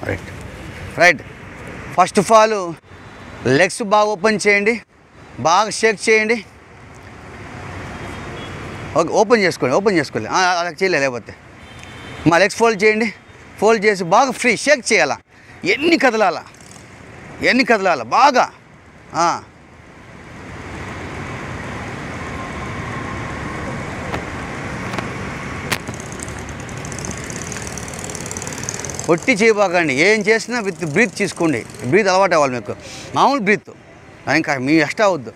Right right first of all legs బాగా open చేయండి బాగా షేక్ చేయండి ఓకే ఓపెన్ చేసుకోండి ఓపెన్ చేసుకోండి ఆ, అలా చేయలే లేకపోతే మా లెగ్స్ ఫోల్డ్ చేయండి ఫోల్డ్ చేసి బాగా ఫ్రీ షేక్ చేయాలా ఎన్ని కదలాలా ఎన్ని కదలాలా బాగా ఆ. ఒట్టి చేయబాకండి ఏం చేసినా విత్ బ్రీత్ తీసుకోండి బ్రీత్ అలవాటు అవ్వాలి మీకు మామూలు బ్రీత్ ఇంకా మీ ఎక్స్ట్రా అవద్దు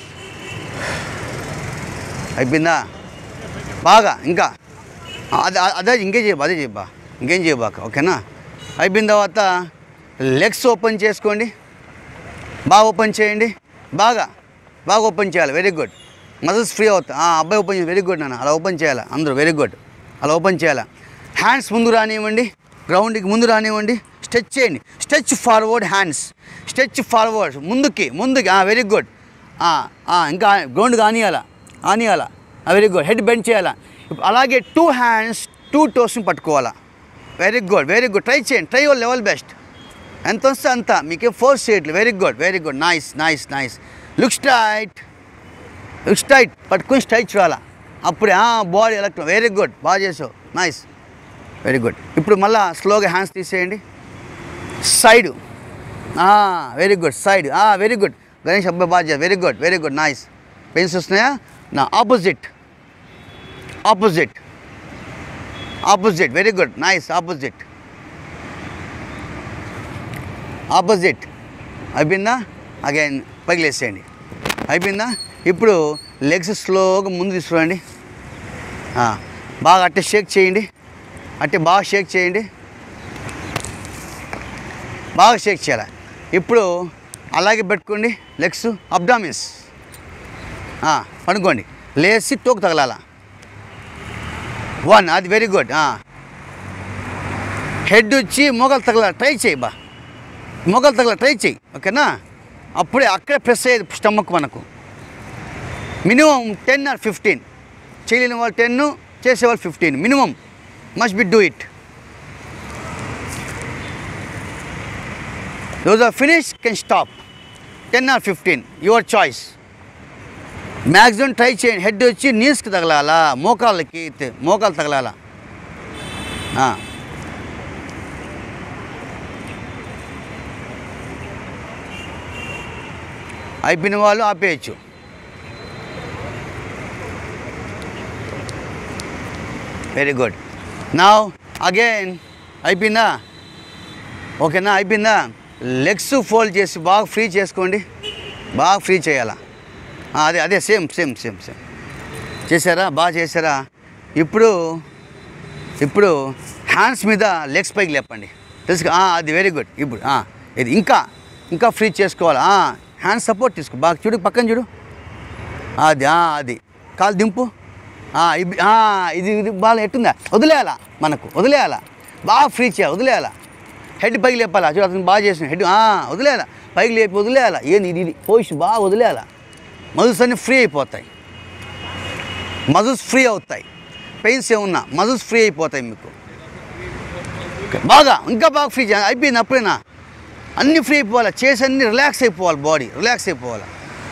అయిపోయిందా బాగా ఇంకా అదే అదే ఇంకేం చేయబా అదే చేయబా ఇంకేం చేయబాక ఓకేనా అయిపోయిన తర్వాత లెగ్స్ ఓపెన్ చేసుకోండి బాగా ఓపెన్ చేయండి బాగా బాగా ఓపెన్ చేయాలి వెరీ గుడ్ మజిల్స్ ఫ్రీ అవుతాయి ఆ, అబ్బాయి ఓపెన్ చేయాలి వెరీ గుడ్ నాన్న అలా ఓపెన్ చేయాలి అందరూ వెరీ గుడ్ అలా ఓపెన్ చేయాలి హ్యాండ్స్ ముందు రానివ్వండి గ్రౌండ్కి ముందు రానివ్వండి స్ట్రెచ్ చేయండి stretch forward hands stretch forward ముందుకి ముందుకి వెరీ గుడ్ ఇంకా గ్రౌండ్ కానియాలా ఆనియాలా వెరీ గుడ్ హెడ్ బెండ్ చేయాలా ఇప్పుడు అలాగే టూ హ్యాండ్స్ టూ టోస్ని పట్టుకోవాలా very good very good try చేయండి ట్రై యువర్ లెవెల్ బెస్ట్ ఎంత వస్తే అంత మీకే ఫోర్ సీట్లు very good very good nice nice nice look straight look straight పట్టుకుని స్ట్రైట్ చూడాలా అప్పుడే బాడీ ఎలక్ట్రో వెరీ గుడ్ బాగా చేసావు నైస్ వెరీ గుడ్ ఇప్పుడు మళ్ళా స్లోగా హ్యాండ్స్ తీసేయండి side very good side very good Ganesh అబ్బాయి బాగా చేయాలి very good very good nice పెన్స్ వస్తున్నాయా నా opposite opposite opposite very good nice opposite opposite అయిపోయిందా అగైన్ పైకి లేసేయండి అయిపోయిందా ఇప్పుడు లెగ్స్ స్లోగా ముందు తీసుకురండి ఆ, బాగా అట్టే షేక్ చేయండి అట్టే బాగా షేక్ చేయండి బాగా షేక్ చేయాలి ఇప్పుడు అలాగే పెట్టుకోండి లెగ్స్ అబ్డామిన్స్ పడుకోండి లేచి తోకు తగలాల వన్ అది వెరీ గుడ్ హెడ్ వచ్చి మొగలు తగల ట్రై చేయి బా మొగలు తగల ట్రై చేయి ఓకేనా అప్పుడే అక్కడే ప్రెస్ అయ్యేది స్టమక్ మనకు మినిమం టెన్ ఆర్ ఫిఫ్టీన్ చేయలేని వాళ్ళు టెన్ చేసేవాళ్ళు fifteen minimum must be do it those are finish can stop ten or fifteen your choice maximum try చేయండి హెడ్ వచ్చి నీస్కి తగలాలా మోకాళ్ళకి తే- మోకాలు తగలాలా ఆ. అయిపోయిన వాళ్ళు ఆపేయచ్చు వెరీ గుడ్ నా అగైన్ అయిపోయిందా ఓకేనా అయిపోయిందా లెగ్స్ ఫోల్డ్ చేసి బాగా ఫ్రీ చేసుకోండి బాగా ఫ్రీ చేయాలా ఆ, అదే అదే సేమ్ సేమ్ సేమ్ సేమ్ చేశారా బాగా చేశారా ఇప్పుడు ఇప్పుడు హ్యాండ్స్ మీద లెగ్స్ పైకి లేపండి తెలుసు అది వెరీ గుడ్ ఇప్పుడు ఆ, ఇది ఇంకా ఇంకా ఫ్రీ చేసుకోవాలి హ్యాండ్ సపోర్ట్ తీసుకో బాగా చూడు పక్కన చూడు అది ఆ, అది కాలు దింపు ఆ, ఇబ్- ఆ, ఇది ఇది బాగా ఎట్టుందా వదిలేయాలా మనకు వదిలేయాలా బాగా ఫ్రీ చేయాలి వదిలేయాలా హెడ్ పైకి లేపాలా చూడు అతను బాగా చేసిన హెడ్ ఆ, వదిలేయాలా పైకి లేపి వదిలేయాలా ఏంది ఇది ఇది పొజిషన్ బాగా వదిలేయాలా మజిల్స్ అన్నీ ఫ్రీ అయిపోతాయి మజిల్స్ ఫ్రీ అవుతాయి పెయిన్స్ ఏమున్నా మజిల్స్ ఫ్రీ అయిపోతాయి మీకు ఓకే, బాగా ఇంకా బాగా ఫ్రీ చేయాలి అయిపోయింది అప్పుడేనా అన్నీ ఫ్రీ అయిపోవాలి చేసి అన్నీ రిలాక్స్ అయిపోవాలి బాడీ రిలాక్స్ అయిపోవాలి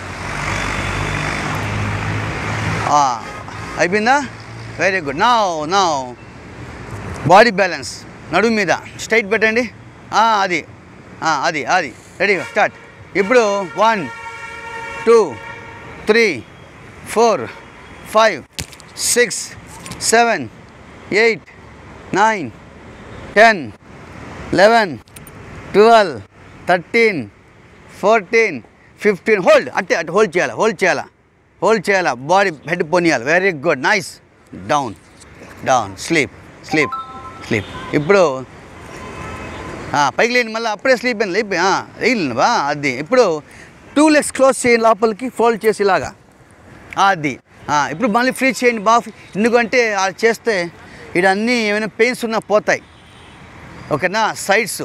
ఆ, అయిపోయిందా వెరీ గుడ్ నా నా బాడీ బ్యాలెన్స్ నడుము మీద స్ట్రైట్ పెట్టండి ఆ, అది ఆ, అది అది రెడీ స్టార్ట్ ఇప్పుడు one two three four five six seven eight nine ten eleven twelve thirteen fourteen fifteen hold అట్టే అట్టే హోల్డ్ చేయాలి హోల్డ్ చేయాలా హోల్డ్ చేయాలా బాడీ హెడ్ పొనియాలి very good nice down down sleep sleep sleep ఇప్పుడు ఆ, పైకి లేని మళ్ళీ అప్పుడే స్లీప్ అయింది లేపి వేయలేను బా అది ఇప్పుడు టూ లెగ్స్ క్లోజ్ చేయండి లోపలికి ఫోల్డ్ చేసి ఇలాగా ఆ, అది ఆ, ఇప్పుడు మళ్ళీ ఫ్రీ చేయండి బాగా free- ఎందుకంటే అది చేస్తే ఇక్కడ అన్నీ ఏమైనా పెయిన్స్ ఉన్నా పోతాయి ఓకేనా సైడ్స్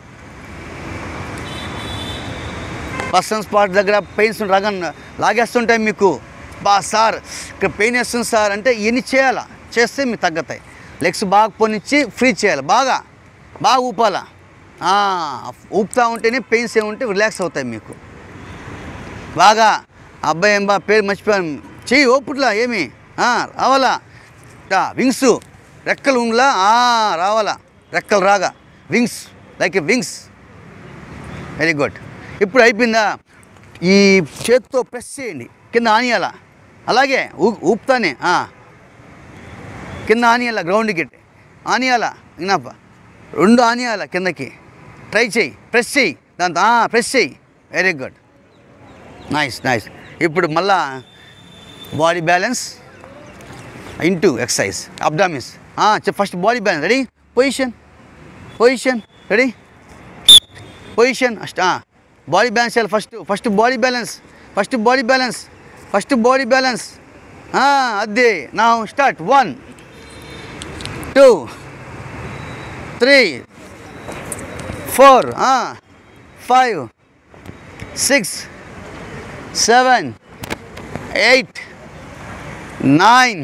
పర్సన్ స్పాట్ దగ్గర పెయిన్స్ రగన్ లాగేస్తుంటాయి మీకు బా సార్ ఇక్కడ పెయిన్ వేస్తుంది సార్ అంటే ఇవన్నీ చేయాలా చేస్తే మీకు తగ్గుతాయి లెగ్స్ బాగా పొనిచ్చి ఫ్రీ చేయాలి బాగా బాగా ఊపాలా ఆ, ఊపుతా ఉంటేనే పెయిన్స్ ఏముంటే రిలాక్స్ అవుతాయి మీకు బాగా అబ్బాయి ఏం బా పేరు మర్చిపోయాను చెయ్యి ఓపుట్లా ఏమి ఆ, రావాలా టా, వింగ్స్ రెక్కలు ఉంగ్లా ఆ, రావాలా రెక్కలు రాగా wings like a wings very good ఇప్పుడు అయిపోయిందా ఈ చేత్తో ప్రెస్ చేయండి కింద ఆనియాల అలాగే ఊ ఊపుతానే ఆ. కింద ఆనియాల గ్రౌండ్కి ఆనియాల వినాప రెండు ఆనియాల కిందకి ట్రై చేయి ప్రెస్ చేయి దాంతో ప్రెస్ చేయి వెరీ గుడ్ నైస్ నైస్ ఇప్పుడు మళ్ళా body balance into exercise abdomens first body balance ready position position ready position అష్ట బాడీ బ్యాలెన్స్ చేయాలి first first body balance first body balance first body balance అదే నా start one two three four five six seven eight nine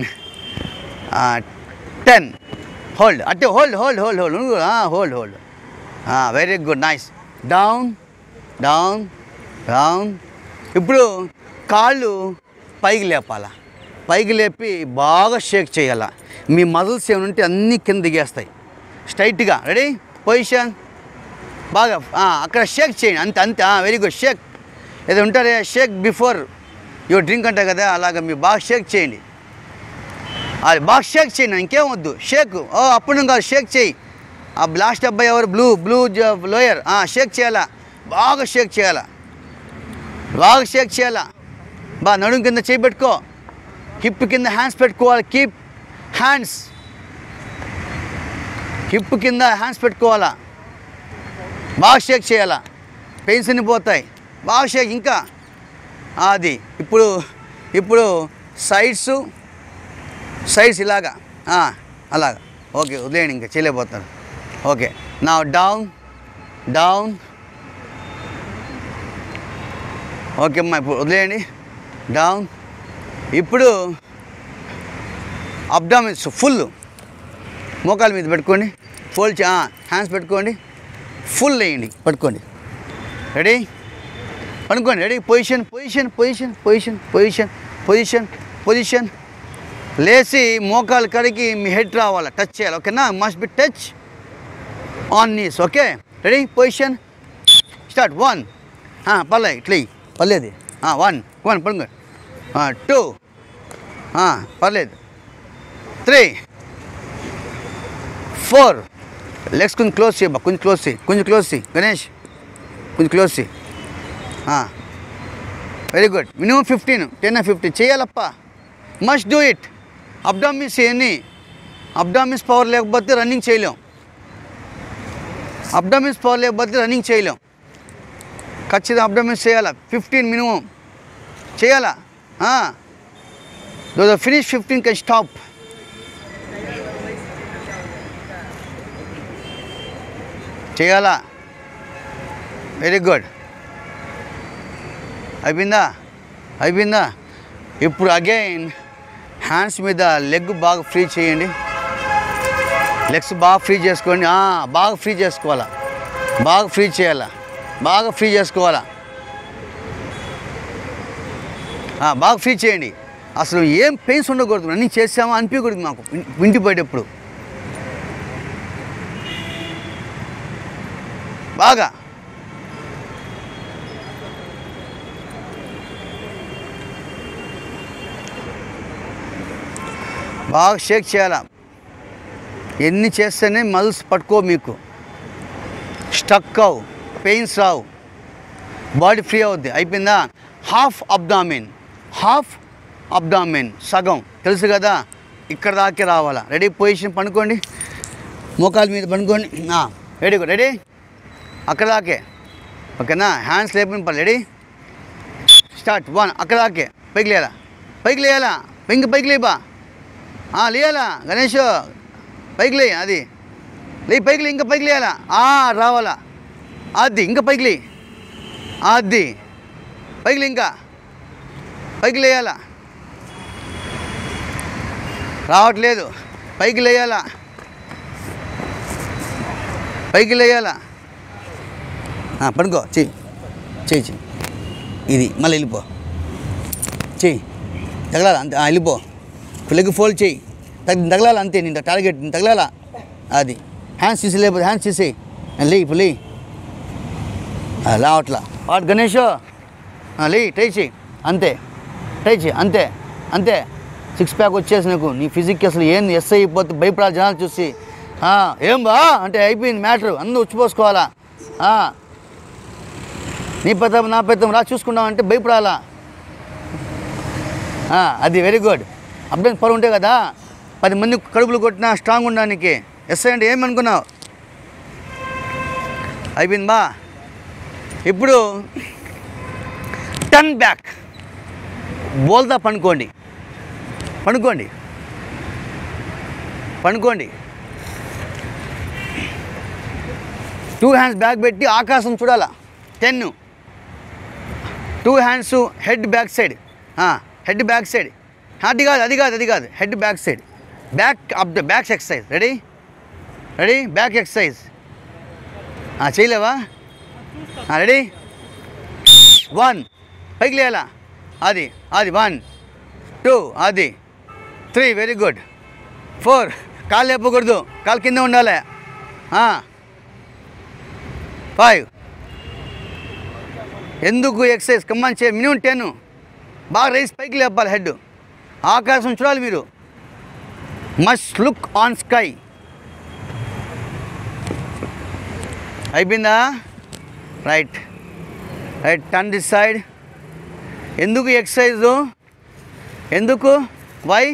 ten hold అంటే hold hold hold hold hold hold very good nice down down down ఇప్పుడు కాళ్ళు పైకి లేపాల పైకి లేపి బాగా షేక్ చేయాల మీ మజిల్స్ ఏమైనా ఉంటే అన్నీ కింద దిగేస్తాయి స్ట్రైట్గా రెడీ పొజిషన్ బాగా ఆ, అక్కడ షేక్ చేయండి అంతే అంతే వెరీ గుడ్ షేక్ ఏదో ఉంటారే షేక్ బిఫోర్ యూ డ్రింక్ అంటారు కదా అలాగ మీరు బాగా షేక్ చేయండి అది బాగా షేక్ చేయండి ఇంకేం వద్దు షేక్ ఓ అప్పుడు కాదు షేక్ చేయి ఆ బ్లాస్ట్ అబ్బాయి ఎవరు బ్లూ బ్లూ లోయర్ షేక్ చేయాలా బాగా షేక్ చేయాలా బాగా షేక్ చేయాలా బా నడుం కింద చేయి పెట్టుకో హిప్ కింద హ్యాండ్స్ పెట్టుకోవాలి కీప్ హ్యాండ్స్ హిప్ కింద హ్యాండ్స్ పెట్టుకోవాలా బాగా షేక్ చేయాలా పెయిన్స్ అన్ని పోతాయి బాగా షేక్ ఇంకా అది ఇప్పుడు ఇప్పుడు సైడ్స్ సైడ్స్ ఇలాగా ఆ, అలాగా ఓకే వదిలేయండి ఇంకా చేయలేకపోతారు ఓకే నా డౌన్ డౌన్ ఓకే అమ్మా ఇప్పుడు వదిలేయండి డౌన్ ఇప్పుడు అబ్డామిన్స్ ఫుల్ మోకాల మీద పెట్టుకోండి ఫోల్డ్ హ్యాండ్స్ పెట్టుకోండి ఫుల్ వేయండి పట్టుకోండి రెడీ పడుకోండి ready position position position position position position position లేచి మోకాలు కడిగి మీ హెడ్ రావాలి టచ్ చేయాలి ఓకేనా must be touch on knees okay ready position start one పర్లే ఇట్లా ఇయ్యి. పర్లేదు వన్ వన్ పడుకో టూ పర్లేదు త్రీ ఫోర్ లెగ్స్ కొంచెం క్లోజ్ చేయబ్బా కొంచెం క్లోజ్ చేయి కొంచెం క్లోజ్ చేయి గణేష్ కొంచెం క్లోజ్ చేయి very good minimum fifteen ten fifteen చేయాలప్ప మస్ట్ డూ ఇట్ అబ్డామిన్స్ ఎన్ని అబ్డామిన్స్ పవర్ లేకపోతే రన్నింగ్ చేయలేం అబ్డామిన్స్ పవర్ లేకపోతే రన్నింగ్ చేయలేం ఖచ్చితంగా అబ్డామిన్స్ చేయాలా ఫిఫ్టీన్ మినిమం చేయాలా though finish fifteen can stop చేయాలా వెరీ గుడ్ అయిపోయిందా అయిపోయిందా ఇప్పుడు అగైన్ హ్యాండ్స్ మీద లెగ్ బాగా ఫ్రీ చేయండి లెగ్స్ బాగా ఫ్రీ చేసుకోండి ఆ, బాగా ఫ్రీ చేసుకోవాలా బాగా ఫ్రీ చేయాలా బాగా ఫ్రీ చేసుకోవాలా ఆ, బాగా ఫ్రీ చేయండి అసలు ఏం పెయిన్స్ ఉండకూడదు అన్నీ చేసామా అనిపించకూడదు మాకు ఇన్- ఇంటికి పోయేటప్పుడు బాగా బాగా షేక్ చేయాలా ఎన్ని చేస్తేనే మజిల్స్ పట్టుకో మీకు స్టక్ అవు పెయిన్స్ రావు బాడీ ఫ్రీ అవుద్ది అయిపోయిందా హాఫ్ అబ్డామిన్ హాఫ్ అబ్డామిన్ సగం తెలుసు కదా ఇక్కడ దాకే రావాలా రెడీ పొజిషన్ పనుకోండి మోకాల మీద పనుకోండి రెడీ రెడీ అక్కడ దాకే ఓకేనా హ్యాండ్స్ లేపని పని రెడీ స్టార్ట్ వన్ అక్కడ దాకే పైకి లేయాలా పైకి లేయాలా ఇంక పైకి లేబా ఆ, లేయాలా గణేష్ పైకి లే అది లే పైకి లే ఇంకా పైకి లేయాలా ఆ, రావాలా అది ఇంకా పైకి లే అది పైకి లే ఇంకా పైకి లేయాలా రావట్లేదు పైకి లేయాలా పైకి లేయాలా ఆ, పడుకో చెయ్యి చెయ్యి చెయ్యి ఇది మళ్ళీ వెళ్ళిపో చెయ్యి తగలాల అంతే ఆ, వెళ్ళిపో లెగ్ ఫోల్డ్ చెయ్యి తగ తగలాలి అంతే నేను టార్గెట్ నేను తగలాలా అది హ్యాండ్స్ తీసి లేకపోతే హ్యాండ్స్ తీసి లే ఇప్పుడు లే రావట్లా వాట్ గణేష్ ఆ, లే ట్రై చెయ్యి అంతే ట్రై చెయ్యి అంతే అంతే సిక్స్ ప్యాక్ వచ్చేసి నీకు నీ ఫిజిక్ అసలు ఏంది ఎస్ అయిపోతే భయపడాలి జనాలు చూసి ఆ, ఏం బా అంటే అయిపోయింది మ్యాటర్ అందరూ ఉచ్చిపోసుకోవాలా ఆ, నీ పెద్ద నా పెద్ద రా చూసుకుంటాం అంటే భయపడాలా ఆ, అది వెరీ గుడ్ అప్డేట్ పరువు ఉంటాయి కదా పది మంది కడుపులు కొట్టినా స్ట్రాంగ్ ఉండడానికి ఎస్ అంటే ఏమనుకున్నావు అయిపోయింది బా ఇప్పుడు టర్న్ బ్యాక్ బోల్దా పనుకోండి పనుకోండి పనుకోండి టూ హ్యాండ్స్ బ్యాక్ పెట్టి ఆకాశం చూడాలా ten two hands head back side head back side అది కాదు అది కాదు అది కాదు head back side back up the back exercise ready ready back exercise చేయలేవా రెడీ వన్ పైకి లేయాలా అది అది వన్ టూ అది త్రీ వెరీ గుడ్ ఫోర్ కాలు లేపకూడదు కాలు కింద ఉండాలి ఫైవ్ ఎందుకు ఎక్సర్సైజ్ కమ్మని చే మినిమం టెన్ బాగా రైస్ పైకి లేపాలి హెడ్ ఆకాశం చూడాలి మీరు మస్ట్ లుక్ ఆన్ స్కై అయిపోయిందా right right turn this side ఎందుకు ఎక్సర్సైజు ఎందుకు వై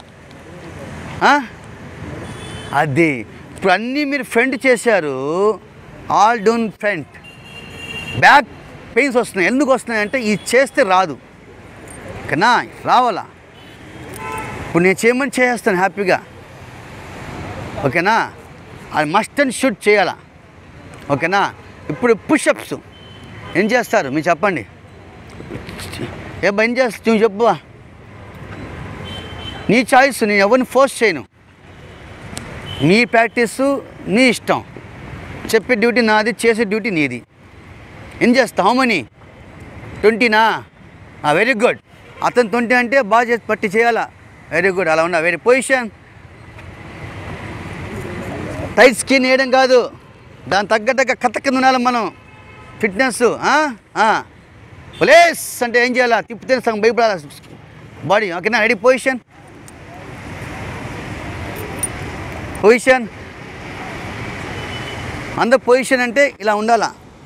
అది ఇప్పుడు అన్నీ మీరు ఫ్రంట్ చేశారు all done front back pains వస్తున్నాయి ఎందుకు వస్తున్నాయి అంటే ఇది చేస్తే రాదు ఓకేనా రావాలా ఇప్పుడు నేను చేయమని చేసేస్తాను హ్యాపీగా ఓకేనా అది మస్ట్ అండ్ షుడ్ చేయాలా ఓకేనా ఇప్పుడు పుషప్స్ ఏం చేస్తారు మీరు చెప్పండి ఏ ఏం చేస్తా నువ్వు చెప్పు నీ చాయిస్ నేను ఎవరిని ఫోర్స్ చేయను నీ ప్రాక్టీస్ నీ ఇష్టం చెప్పే డ్యూటీ నాది చేసే డ్యూటీ నీది ఏం చేస్తా హౌ మనీ ట్వంటీనా వెరీ గుడ్ అతను ట్వంటీ అంటే బాగా చేసి పట్టి చేయాలా వెరీ గుడ్ అలా ఉన్నా వెరీ పొజిషన్ టైట్ స్కిన్ వేయడం కాదు దాని తగ్గట్టుగా కథ కింద ఉండాలి మనం ఫిట్నెస్ ప్లేస్ అంటే ఏం చేయాలా తిప్పితే సగం భయపడాలి బాడీ ఓకేనా రెడీ పొజిషన్ పొజిషన్ అందరు పొజిషన్ అంటే ఇలా ఉండాలా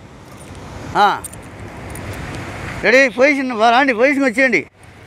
రెడీ పొజిషన్ రాండి పొజిషన్ వచ్చేయండి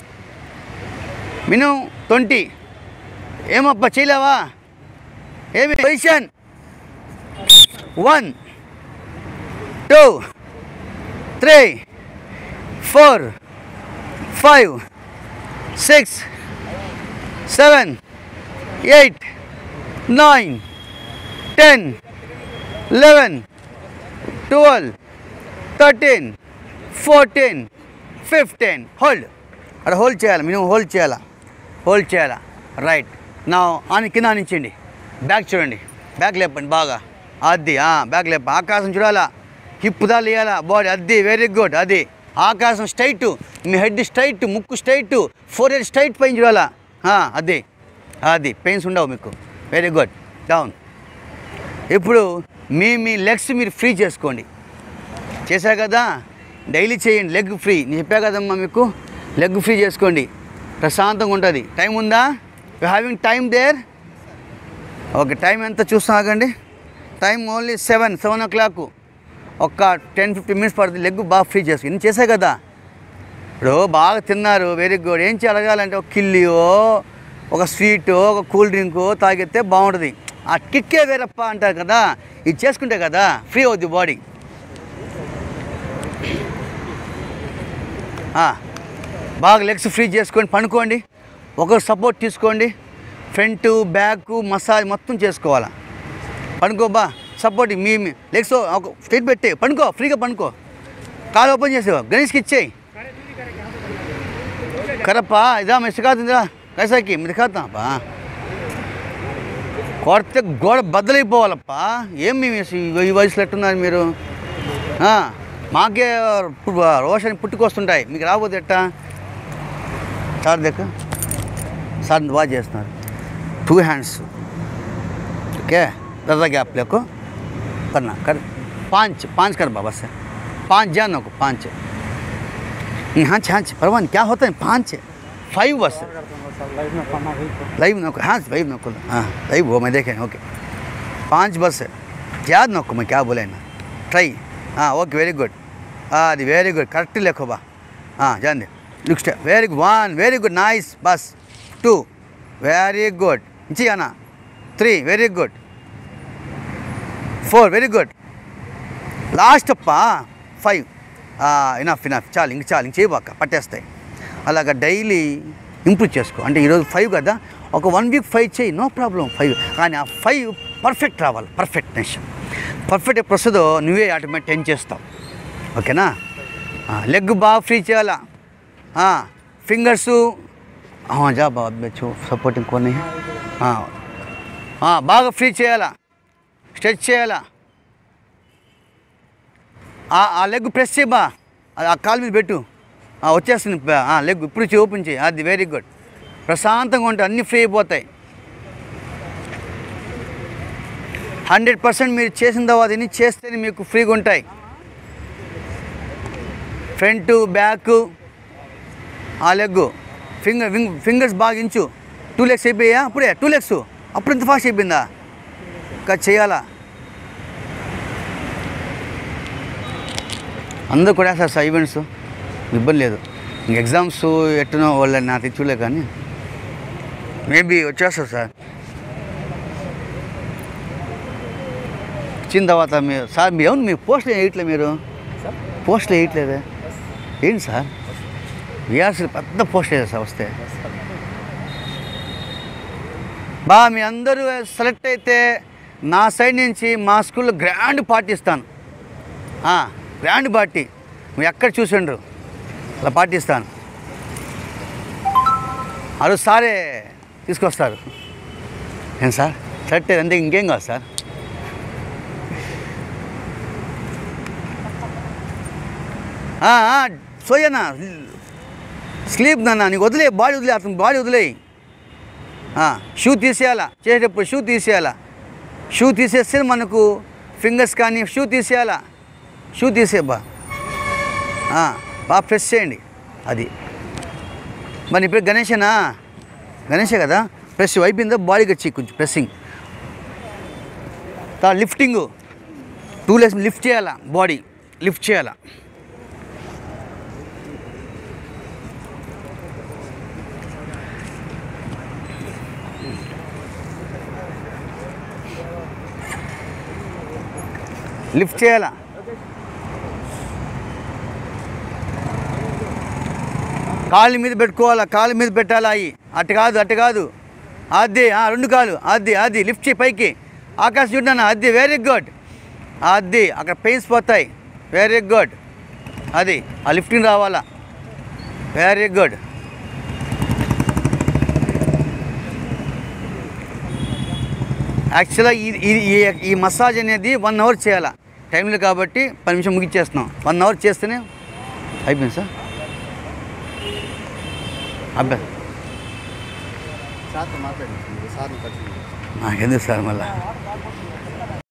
మినిమం ట్వంటీ ఏమప్పా చేయలేవా ఏమి position one two three four five six seven eight nine ten eleven twelve thirteen fourteen fifteen hold అక్కడ హోల్డ్ చేయాలి మినిమం హోల్డ్ చేయాలా హోల్డ్ చేయాలా రైట్ నా అని కింద ఆనించండి బ్యాక్ చూడండి బ్యాక్ లేపండి బాగా అది బ్యాక్ లేప ఆకాశం చూడాలా హిప్ దా లేయాలా బాడీ అది వెరీ గుడ్ అది ఆకాశం స్ట్రైట్ మీ హెడ్ స్ట్రైట్ ముక్కు స్ట్రైట్ ఫోర్ హెడ్ స్ట్రైట్ పైన చూడాలా ఆ, అది అది పెయిన్స్ ఉండవు మీకు వెరీ గుడ్ డౌన్ ఇప్పుడు మీ మీ లెగ్స్ మీరు ఫ్రీ చేసుకోండి చేశా కదా డైలీ చేయండి లెగ్ ఫ్రీ నేను చెప్పా కదమ్మా మీకు లెగ్ ఫ్రీ చేసుకోండి ప్రశాంతంగా ఉంటుంది టైం ఉందా you having time there okay time ఎంత చూస్తాం ఆగండి time only seven seven o'clock ఒక టెన్ ఫిఫ్టీన్ మినిట్స్ పడుతుంది లెగ్ బాగా ఫ్రీ చేసుకుని నేను చేసా కదా ఇప్పుడు బాగా తిన్నారు వెరీ గుడ్ ఏం అడగాలంటే ఒక కిల్లియో ఒక స్వీట్ ఒక కూల్ డ్రింక్ తాగితే బాగుంటుంది ఆ కిక్కే వేరప్ప అంటారు కదా ఇది చేసుకుంటే కదా ఫ్రీ అవుద్ది బాడీ బాగా లెగ్స్ ఫ్రీ చేసుకొని పనుకోండి ఒకరు సపోర్ట్ తీసుకోండి ఫ్రంట్ బ్యాక్ మసాజ్ మొత్తం చేసుకోవాలా పనుకోబా సపోర్ట్ మీ మీ లెగ్స్ ఒక స్ట్రైట్ పెట్టే పనుకో ఫ్రీగా పనుకో కాలు ఓపెన్ చేసేవా గణేష్కి ఇచ్చేయి కరప్పా ఇదా మేము సిఖాతుందిరా కైసాకి మీరు దిఖాతాపా కొడితే గోడ బద్దలైపోవాలప్పా ఏం మీ ఈ వయసులో ఎట్టున్నారు మీరు ఆ, మాకే పు- రోషన్ పుట్టుకొస్తుంటాయి మీకు రాబోతే ఎట్టా సార్ దగ్గర సార్ బాగా చేస్తున్నారు టూ హ్యాండ్స్ ओके दादा गैप लेको करना कर पाँच पाँच कर बाबा से पाँच जानो को पाँच हाँ हाँ परवान क्या होता है पाँच फाइव बस लाइव नको हाँ लाइव नको हाँ लाइव वो मैं देखे ओके पाँच बस है याद नको मैं क्या बोले ना ट्राई हाँ ओके वेरी गुड हाँ అది వెరీ గుడ్ కరెక్ట్ లేకో బా జాంది look stay very good one very good nice బస్ టూ వెరీ గుడ్ ఇంచి అన్న three very good four very good last అప్ప ఫైవ్ ఇనఫ్ ఇనఫ్ చాలు ఇంక చాలు ఇంక చేయబాక పట్టేస్తాయి అలాగ డైలీ ఇంప్రూవ్ చేసుకో అంటే ఈరోజు ఫైవ్ కదా ఒక వన్ వీక్ ఫైవ్ చేయి నో ప్రాబ్లం ఫైవ్ కానీ ఆ ఫైవ్ పర్ఫెక్ట్ రావాలి పర్ఫెక్ట్నెస్ పర్ఫెక్ట్ ఎప్పుడు వస్తుందో నువ్వే ఆటోమేటిక్ టెన్ చేస్తావు ఓకేనా లెగ్ బాగా ఫ్రీ చేయాలా ఫింగర్స్ జా బాబా సపోర్టింగ్ కొన్ని బాగా ఫ్రీ చేయాలా స్ట్రెచ్ చేయాలా ఆ- ఆ లెగ్ ప్రెస్ చేయబా ఆ కాలు మీద పెట్టు ఆ, వచ్చేస్తుంది ప- ఆ లెగ్ ఇప్పుడు చేయి ఓపెన్ చేయి అది వెరీ గుడ్ ప్రశాంతంగా ఉంటే అన్నీ ఫ్రీ అయిపోతాయి హండ్రెడ్ పర్సెంట్ మీరు చేసిన తర్వాత ఇన్ని చేస్తేనే మీకు ఫ్రీగా ఉంటాయి ఫ్రంట్ బ్యాక్ ఆ లెగ్ ఫింగర్ వింగ్ ఫింగర్స్ బాగా ఇంచు టూ లెగ్స్ అయిపోయా అప్పుడే టూ లెగ్స్ అప్పుడు ఇంత ఫాస్ట్ అయిపోయిందా ఇంకా చేయాలా అందరూ కూడా వేస్తారు సార్ ఈవెంట్స్ ఇబ్బంది లేదు ఇంక ఎగ్జామ్స్ ఎట్టునో వాళ్ళని నాకు తెచ్చులే కానీ మేబీ వచ్చేస్తారు సార్ వచ్చిన తర్వాత మీరు సార్ మీ అవును మీరు పోస్టులు వేయట్లే మీరు పోస్టులు వేయట్లేదే ఏంటి సార్ విఆర్సీ పెద్ద పోస్ట్ వేయాలి సార్ వస్తే బా మీ అందరూ సెలెక్ట్ అయితే నా సైడ్ నుంచి మా స్కూల్లో గ్రాండ్ పార్టీ ఇస్తాను ఆ, గ్రాండ్ పార్టీ మీరు ఎక్కడ చూసిండ్రు అలా పార్టీ ఇస్తాను ఆ రోజు సారే తీసుకొస్తారు ఏం సార్ సెలెక్ట్ అయ్యేది అంతే ఇంకేం కాదు సార్ ఆ, ఆ, సోయనా స్లీప్ నాన్న నీకు వదిలే బాడీ వదిలే అతను బాడీ వదిలేయి షూ తీసేయాలా చేసేటప్పుడు షూ తీసేయాలా షూ తీసేస్తే మనకు ఫింగర్స్ కానీ షూ తీసేయాలా షూ తీసేబా బాగా ప్రెస్ చేయండి అది మరి ఇప్పుడు గణేషనా గణేషే కదా ప్రెస్ అయిపోయిందా బాడీకి వచ్చి కొంచెం ప్రెస్సింగ్ తా లిఫ్టింగ్ టూ లెగ్స్ లిఫ్ట్ చేయాలా బాడీ లిఫ్ట్ చేయాలా లిఫ్ట్ చేయాలా కాళ్ళ మీద పెట్టుకోవాలా కాళ్ళ మీద పెట్టాలా అవి అటు కాదు అటు కాదు అది ఆ, రెండు కాలు అది అది లిఫ్ట్ చేయి పైకి ఆకాశం చూడన్నా అది వెరీ గుడ్ అది అక్కడ పెయిన్స్ పోతాయి వెరీ గుడ్ అది ఆ లిఫ్టింగ్ రావాలా వెరీ గుడ్ యాక్చువల్గా ఈ- ఈ ఈ- ఈ మసాజ్ అనేది వన్ అవర్ చేయాలా టైంలో కాబట్టి పది నిమిషం ముగిచ్చేస్తున్నాం వన్ అవర్ చేస్తేనే అయిపోయింది సార్ అబ్బాయి సార్తో మాట్లాడండి సార్ని కలిసి నాకెందుకు సార్ మళ్ళా